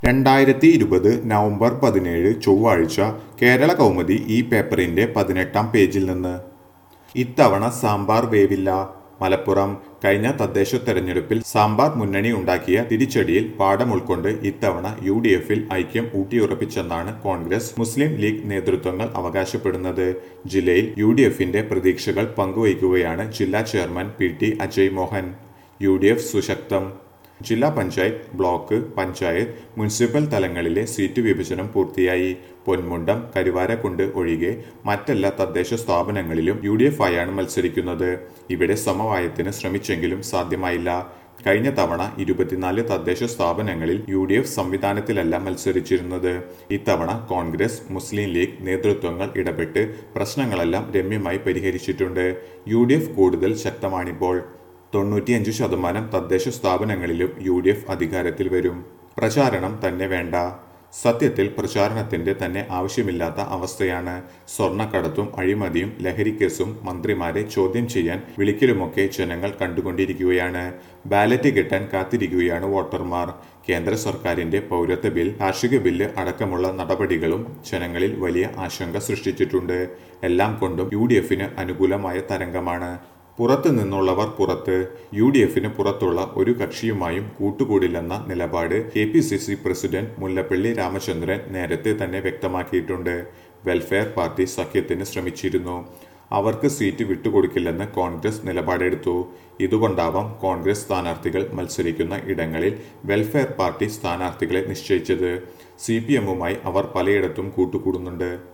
രണ്ടായിരത്തി ഇരുപത് നവംബർ പതിനേഴ് ചൊവ്വാഴ്ച കേരള കൗമുദി ഈ പേപ്പറിന്റെ പതിനെട്ടാം പേജിൽ നിന്ന് ഇത്തവണ സാമ്പാർ വേവില്ല മലപ്പുറം കഴിഞ്ഞ തദ്ദേശ തെരഞ്ഞെടുപ്പിൽ സാമ്പാർ മുന്നണി ഉണ്ടാക്കിയ തിരിച്ചടിയിൽ പാഠം ഉൾക്കൊണ്ട് ഇത്തവണ യു ഡി എഫിൽ ഐക്യം ഊട്ടിയുറപ്പിച്ചെന്നാണ് കോൺഗ്രസ് മുസ്ലിം ലീഗ് നേതൃത്വങ്ങൾ അവകാശപ്പെടുന്നത് ജില്ലയിൽ യു ഡി എഫിന്റെ പ്രതീക്ഷകൾ പങ്കുവയ്ക്കുകയാണ് ജില്ലാ chairman P T Ajay Mohan U D F സുശക്തം ജില്ലാ പഞ്ചായത്ത് ബ്ലോക്ക് പഞ്ചായത്ത് മുനിസിപ്പൽ തലങ്ങളിലെ സീറ്റ് വിഭജനം പൂർത്തിയായി പൊന്മുണ്ടം കരുവാരക്കുണ്ട് ഒഴികെ മറ്റെല്ലാ തദ്ദേശ സ്ഥാപനങ്ങളിലും യു ഡി എഫ് ആയാണ് മത്സരിക്കുന്നത് ഇവിടെ സമവായത്തിന് ശ്രമിച്ചെങ്കിലും സാധ്യമായില്ല കഴിഞ്ഞ തവണ ഇരുപത്തിനാല് തദ്ദേശ സ്ഥാപനങ്ങളിൽ യു ഡി എഫ് സംവിധാനത്തിലല്ല മത്സരിച്ചിരുന്നത് ഇത്തവണ കോൺഗ്രസ് മുസ്ലിം ലീഗ് നേതൃത്വങ്ങൾ ഇടപെട്ട് പ്രശ്നങ്ങളെല്ലാം രമ്യമായി പരിഹരിച്ചിട്ടുണ്ട് യു ഡി എഫ് കൂടുതൽ ശക്തമാണിപ്പോൾ തൊണ്ണൂറ്റിയഞ്ച് ശതമാനം തദ്ദേശ സ്ഥാപനങ്ങളിലും യു ഡി എഫ് അധികാരത്തിൽ വരും പ്രചാരണം തന്നെ വേണ്ട സത്യത്തിൽ പ്രചാരണത്തിന്റെ തന്നെ ആവശ്യമില്ലാത്ത അവസ്ഥയാണ് സ്വർണ്ണക്കടത്തും അഴിമതിയും ലഹരിക്കേസും മന്ത്രിമാരെ ചോദ്യം ചെയ്യാൻ വിളിക്കലുമൊക്കെ ജനങ്ങൾ കണ്ടുകൊണ്ടിരിക്കുകയാണ് ബാലറ്റ് കിട്ടാൻ കാത്തിരിക്കുകയാണ് വോട്ടർമാർ കേന്ദ്ര സർക്കാരിന്റെ പൗരത്വ ബിൽ കാർഷിക ബില്ല് അടക്കമുള്ള നടപടികളും ജനങ്ങളിൽ വലിയ ആശങ്ക സൃഷ്ടിച്ചിട്ടുണ്ട് എല്ലാം കൊണ്ടും യു ഡി എഫിന് അനുകൂലമായ തരംഗമാണ് പുറത്തു നിന്നുള്ളവർ പുറത്ത് യു ഡി എഫിന് പുറത്തുള്ള ഒരു കക്ഷിയുമായും കൂട്ടുകൂടില്ലെന്ന നിലപാട് K P C C president Mullappally Ramachandran നേരത്തെ തന്നെ വ്യക്തമാക്കിയിട്ടുണ്ട് വെൽഫെയർ പാർട്ടി സഖ്യത്തിന് ശ്രമിച്ചിരുന്നു അവർക്ക് സീറ്റ് വിട്ടുകൊടുക്കില്ലെന്ന് കോൺഗ്രസ് നിലപാടെടുത്തു ഇതുകൊണ്ടാവാം കോൺഗ്രസ് സ്ഥാനാർത്ഥികൾ മത്സരിക്കുന്ന ഇടങ്ങളിൽ വെൽഫെയർ പാർട്ടി സ്ഥാനാർത്ഥികളെ നിശ്ചയിച്ചത് സി പി എമ്മുമായി അവർ പലയിടത്തും കൂട്ടുകൂടുന്നുണ്ട്